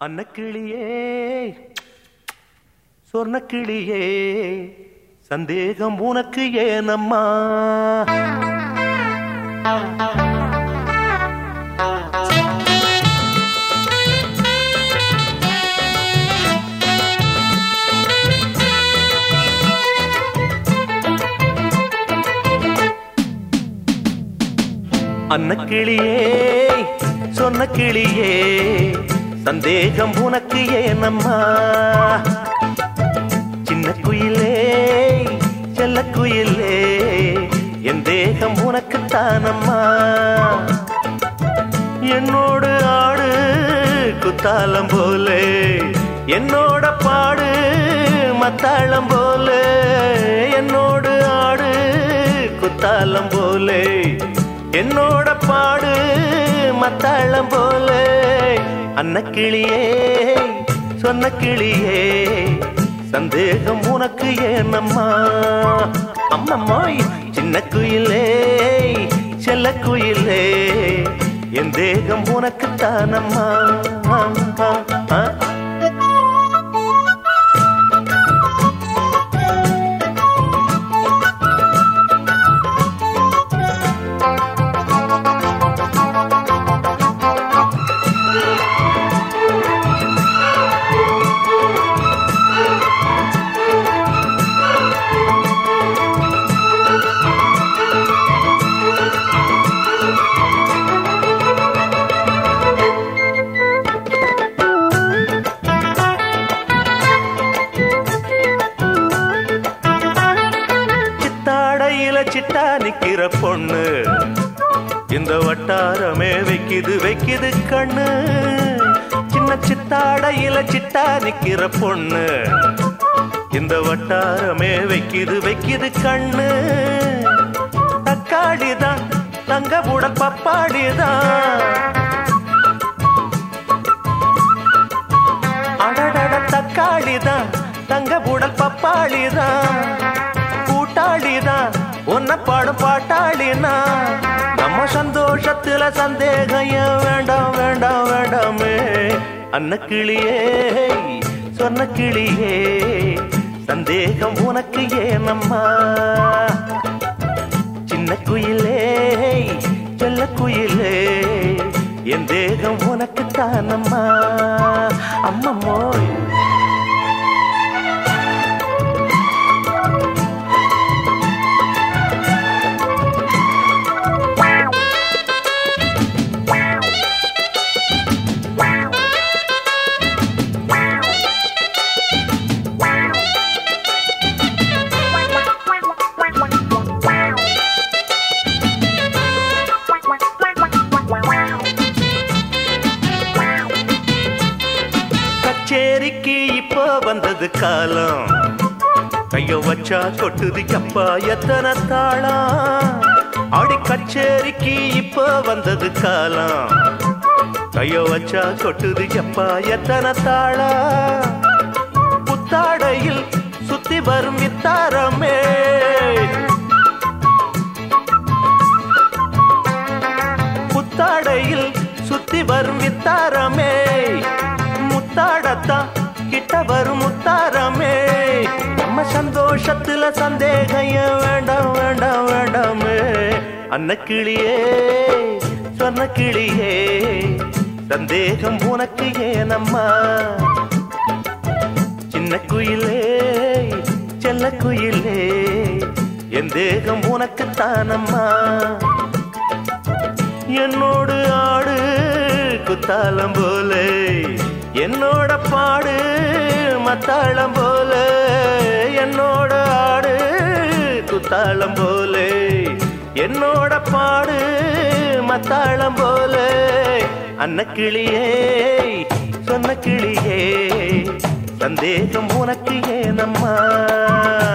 அன்னக்கிளியே சொர்ணக்கிளியே சந்தேகம் உனக்கு ஏனம்மா அன்னக்கிளியே சொன்ன கிளியே சந்தேகம் உனக்கு ஏனம்மா சின்ன குயிலே செல்ல குயிலே என் தேகம் உனக்கு தானம்மா என்னோடு ஆடு குத்தாலம் போலே என்னோட பாடு மத்தாளம் போலே என்னோடு ஆடு குத்தாலம் போலே என்னோட பாடு மத்தாளம் போலே அன்னக்கிளியே சொன்ன கிளியே சந்தேகம் உனக்கு ஏனம்மா அம்மம்மாய் சின்ன குயிலே செல்ல குயிலே என் தேகம் உனக்கு தானம்மா ஆ, ஆ. சித்தாடையில சிட்டா நிக்கிற பொண்ணு இந்த வட்டாரமே வைக்குது வைக்குது கண்ணு சின்ன சித்தாடையில சிட்டா நிக்கிற பொண்ணு இந்த வட்டாரமே வைக்குது வைக்குது கண்ணு தக்காளிதான் தங்க புட பப்பாளிதான் அடடட தக்காளிதான் தங்க புடல் பப்பாளிதான் கூட்டாளிதான் உன்ன பாடும் பாட்டாளினா நம்ம சந்தோஷத்துல சந்தேகம் ஏன் வேண்டாம் வேண்டாம் வேண்டாமே அன்ன கிளியே சொன்ன கிளியே சந்தேகம் உனக்கு ஏனம்மா சின்ன குயிலே செல்ல குயிலே என் தேகம் உனக்கு தானம்மா அம்மம்மோய் கச்சேரிக்கு இப்போ வந்தது காலம் கைய வச்சா கொட்டுது அப்பா எத்தனை தாளம் ஆடி கச்சேரிக்கு இப்போ வந்தது காலம் கைய வச்சா கொட்டுது அப்பா எத்தனை தாளம் புத்தாடையில் சுத்தி வரும் இத்தாரமே புத்தாடையில் சுத்தி வரும் வித்தாரமே முத்தாடத்தான் கிட்ட வரும் முத்தாரமே நம்ம சந்தோஷத்துல சந்தேகம் ஏன் வேண்டாம் வேண்டாம் வேண்டாமே அன்ன கிளியே சொன்ன கிளியே சந்தேகம் உனக்கு ஏனம்மா சின்ன குயிலே செல்ல குயிலே என் தேகம் உனக்கு தானம்மா என்னோடு ஆடு குத்தாலம் போல என்னோட பாடு மத்தாளம் போல என்னோட ஆடு குத்தாளம் போல என்னோட பாடு மத்தாளம் போல அன்ன கிளியே சொன்ன கிளியே சந்தேகம் உனக்கு ஏனம்மா